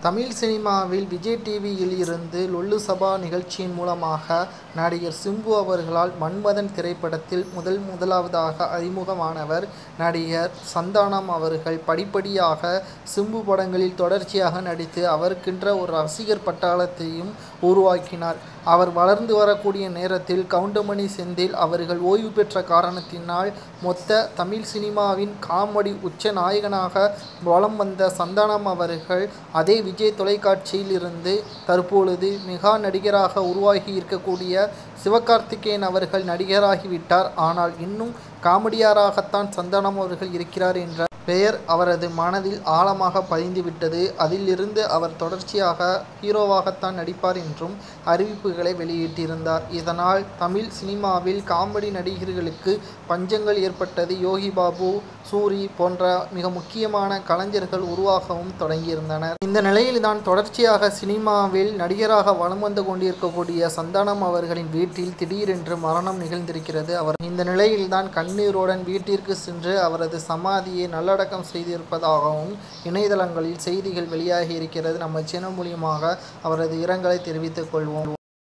தமிழ் சினிமாவில் விஜய் டிவியில் இருந்து லொல்லு சபா நிகழ்ச்சியின் மூலமாக நடிகர் சிம்பு அவர்களால் மன்மதன் திரைப்படத்தில் முதல் முதலாவதாக அறிமுகமானவர் நடிகர் சந்தானம் அவர்கள் படிப்படியாக சிம்பு படங்களில் தொடர்ச்சியாக நடித்து அவருக்கென்ற ஒரு ரசிகர் பட்டாளத்தையும் உருவாக்கினார் அவர் வளர்ந்து வரக்கூடிய நேரத்தில் கவுண்டமணி செந்தில் அவர்கள் ஓய்வு பெற்ற காரணத்தினால் மொத்த தமிழ் சினிமாவின் காமெடி உச்ச நாயகனாக வலம் வந்த சந்தானம் அவர்கள் அதே விஜய் தொலைக்காட்சியில் இருந்து தற்பொழுது மெகா நடிகராக உருவாகி இருக்கக்கூடிய சிவகார்த்திகேயன் அவர்கள் நடிகராகிவிட்டார் ஆனால் இன்னும் காமெடியாராகத்தான் சந்தானம் அவர்கள் இருக்கிறார் என்ற பெயர் அவரது மனதில் ஆழமாக பதிந்துவிட்டது அதிலிருந்து அவர் தொடர்ச்சியாக ஹீரோவாகத்தான் நடிப்பார் என்றும் அறிவிப்புகளை வெளியிட்டிருந்தார் இதனால் தமிழ் சினிமாவில் காமெடி நடிகர்களுக்கு பஞ்சங்கள் ஏற்பட்டது யோகி பாபு சூரி போன்ற மிக முக்கியமான கலைஞர்கள் உருவாகவும் தொடங்கியிருந்தனர் இந்த நிலையில்தான் தொடர்ச்சியாக சினிமாவில் நடிகராக வலம் வந்து கொண்டிருக்கக்கூடிய சந்தானம் அவர்களின் வீட்டில் திடீரென்று மரணம் நிகழ்ந்திருக்கிறது அவர் இந்த நிலையில்தான் கண்ணீருடன் வீட்டிற்கு சென்று அவரது சமாதியை நல்லடக்கம் செய்திருப்பதாகவும் இணையதளங்களில் செய்திகள் வெளியாகி இருக்கிறது நம்ம சேனல் மூலியமாக அவரது இரங்கலை தெரிவித்துக் கொள்வோம்